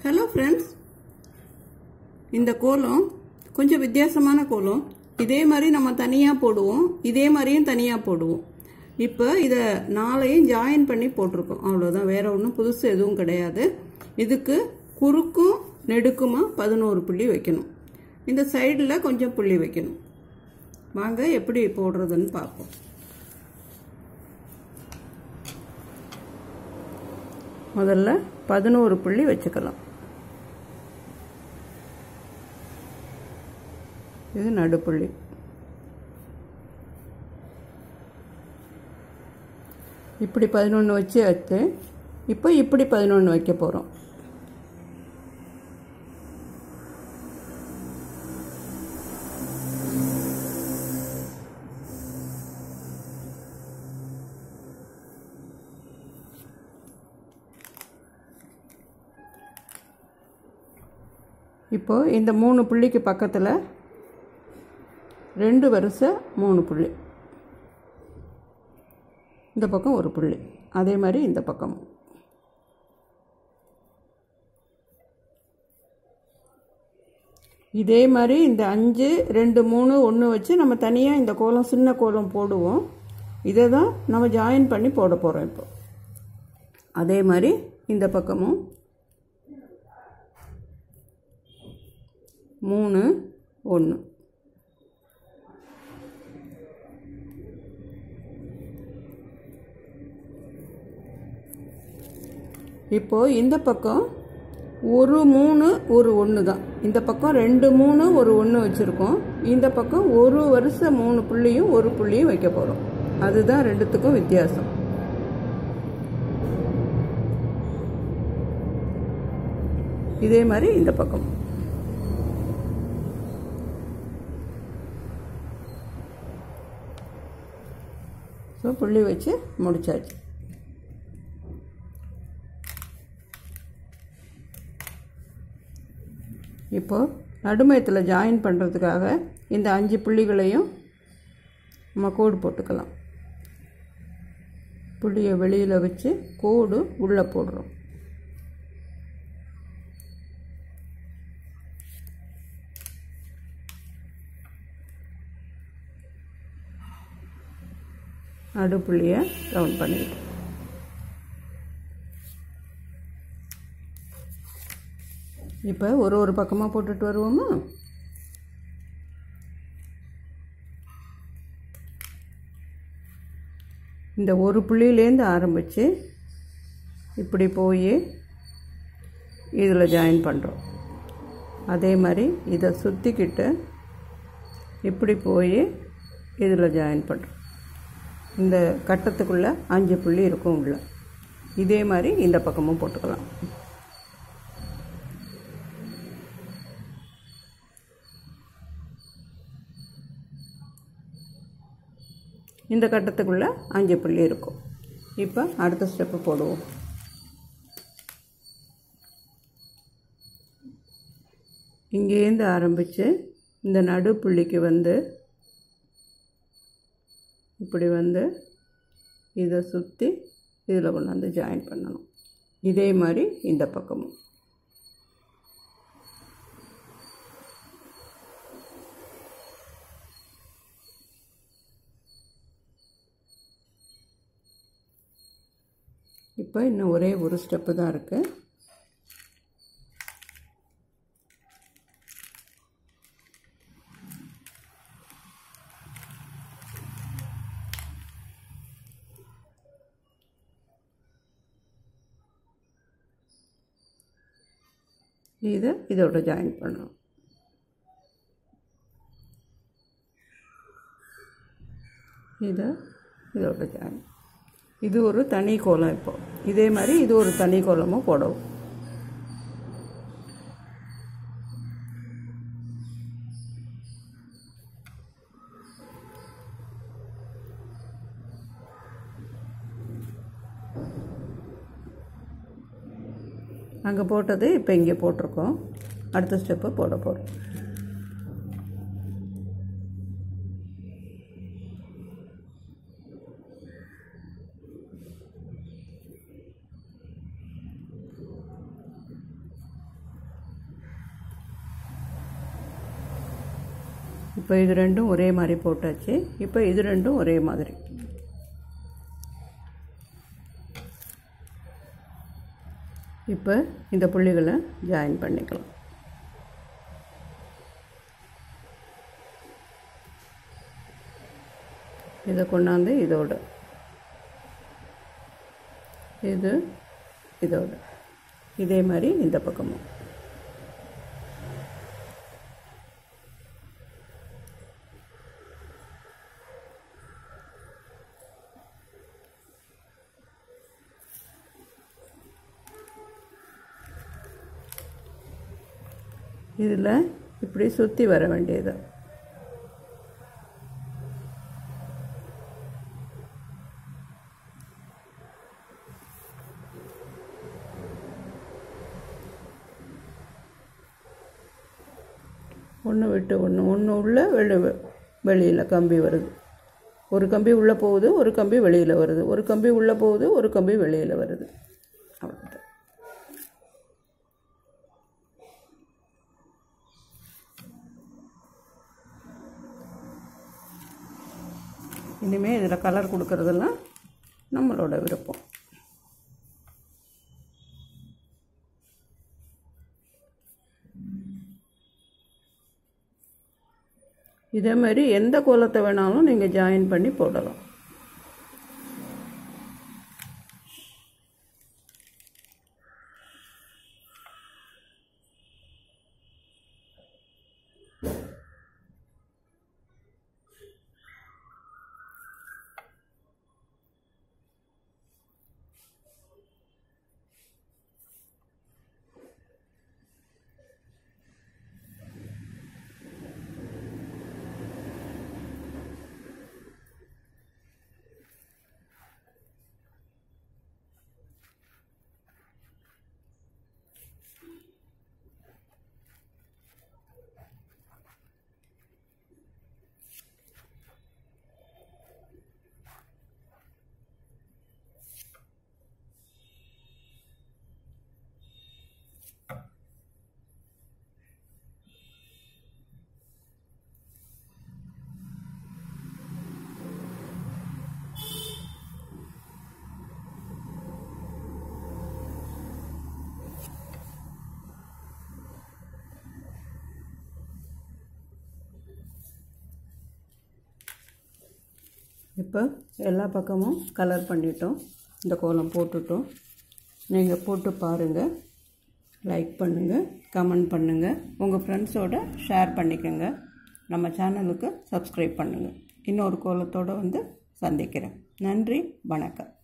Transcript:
hello friends இந்த கோலம் கொஞ்சம் வித்தியாசமான கோலம் இதே மாதிரி நம்ம தனியாக போடுவோம் இதே மாதிரியும் தனியாக போடுவோம் இப்போ இதை நாளையும் ஜாயின் பண்ணி போட்டிருக்கோம் அவ்வளோதான் வேற ஒன்றும் புதுசு எதுவும் கிடையாது இதுக்கு குறுக்கும் நெடுக்குமா பதினோரு புள்ளி வைக்கணும் இந்த சைடில் கொஞ்சம் புள்ளி வைக்கணும் வாங்க எப்படி போடுறதுன்னு பார்ப்போம் முதல்ல பதினோரு புள்ளி வச்சுக்கலாம் இது நடுப்புள்ளி இப்படி பதினொன்று வச்சு வச்சு இப்போ இப்படி பதினொன்று வைக்க போகிறோம் இப்போ இந்த மூணு புள்ளிக்கு பக்கத்தில் ரெண்டு வரிசை மூணு புள்ளி இந்த பக்கம் ஒரு புள்ளி அதே மாதிரி இந்த பக்கம் இதே மாதிரி இந்த அஞ்சு ரெண்டு மூணு ஒன்று வச்சு நம்ம தனியாக இந்த கோலம் சின்ன கோலம் போடுவோம் இதை தான் நம்ம ஜாயின் பண்ணி போட போகிறோம் இப்போ அதே மாதிரி இந்த பக்கமும் மூணு ஒன்று இப்போது இந்த பக்கம் ஒரு மூணு ஒரு ஒன்று தான் இந்த பக்கம் ரெண்டு மூணு ஒரு ஒன்று வச்சுருக்கோம் இந்த பக்கம் ஒரு வருஷம் மூணு புள்ளியும் ஒரு புள்ளியும் வைக்க போகிறோம் அதுதான் ரெண்டுத்துக்கும் வித்தியாசம் இதே மாதிரி இந்த பக்கம் ஸோ புள்ளி வச்சு முடிச்சாச்சு இப்போது நடுமயத்தில் ஜாயின் பண்ணுறதுக்காக இந்த அஞ்சு புள்ளிகளையும் நம்ம கோடு போட்டுக்கலாம் புள்ளியை வெளியில் வச்சு கோடு உள்ளே போடுறோம் நடுப்புள்ளியை ரவுண்ட் பண்ணிவிட்டு இப்போ ஒரு ஒரு பக்கமாக போட்டுட்டு வருவோமா இந்த ஒரு புள்ளியிலேருந்து ஆரம்பித்து இப்படி போய் இதில் ஜாயின் பண்ணுறோம் அதே மாதிரி இதை சுற்றிக்கிட்டு இப்படி போய் இதில் ஜாயின் பண்ணுறோம் இந்த கட்டத்துக்குள்ளே அஞ்சு புள்ளி இருக்கும் உள்ள இதே மாதிரி இந்த பக்கமும் போட்டுக்கலாம் இந்த கட்டத்துக்குள்ளே அஞ்சு புள்ளி இருக்கும் இப்போ அடுத்த ஸ்டெப்பு போடுவோம் இங்கேருந்து ஆரம்பித்து இந்த நடுப்புள்ளிக்கு வந்து இப்படி வந்து இதை சுற்றி இதில் கொண்டு வந்து ஜாயின் பண்ணணும் இதே மாதிரி இந்த பக்கமும் இப்போ இன்னும் ஒரே ஒரு ஸ்டெப்பு தான் இருக்குது இதை இதோட ஜாயின் பண்ணுறோம் இதை இதோட ஜாயின் இது ஒரு தனி கோலம் இப்போ இதே மாதிரி இது ஒரு தனி கோலமும் போடவும் அங்கே போட்டது இப்போ இங்கே போட்டிருக்கோம் அடுத்த ஸ்டெப்பு போட போகிறோம் இப்போ இது ரெண்டும் ஒரே மாதிரி போட்டாச்சு இப்போ இது ரெண்டும் ஒரே மாதிரி இப்போ இந்த புள்ளிகளை ஜாயின் பண்ணிக்கலாம் இதை கொண்டாந்து இதோட இது இதோட இதே மாதிரி இந்த பக்கமும் இதில் இப்படி சுற்றி வர வேண்டியது ஒன்று விட்டு ஒன்று ஒன்று உள்ள வெளி வெளியில் கம்பி வருது ஒரு கம்பி உள்ளே போகுது ஒரு கம்பி வெளியில் வருது ஒரு கம்பி உள்ளே போகுது ஒரு கம்பி வெளியில் வருது அவ்வளோதான் இனிமேல் இதில் கலர் கொடுக்கறதெல்லாம் நம்மளோட விருப்பம் இதே மாதிரி எந்த கோலத்தை வேணாலும் நீங்கள் ஜாயின் பண்ணி போடலாம் இப்போ எல்லா பக்கமும் கலர் பண்ணிட்டோம் இந்த கோலம் போட்டுட்டோம் நீங்கள் போட்டு பாருங்கள் லைக் பண்ணுங்கள் கமெண்ட் பண்ணுங்கள் உங்கள் ஃப்ரெண்ட்ஸோட ஷேர் பண்ணிக்கோங்க நம்ம சேனலுக்கு சப்ஸ்கிரைப் பண்ணுங்கள் இன்னொரு கோலத்தோடு வந்து சந்திக்கிறேன் நன்றி வணக்கம்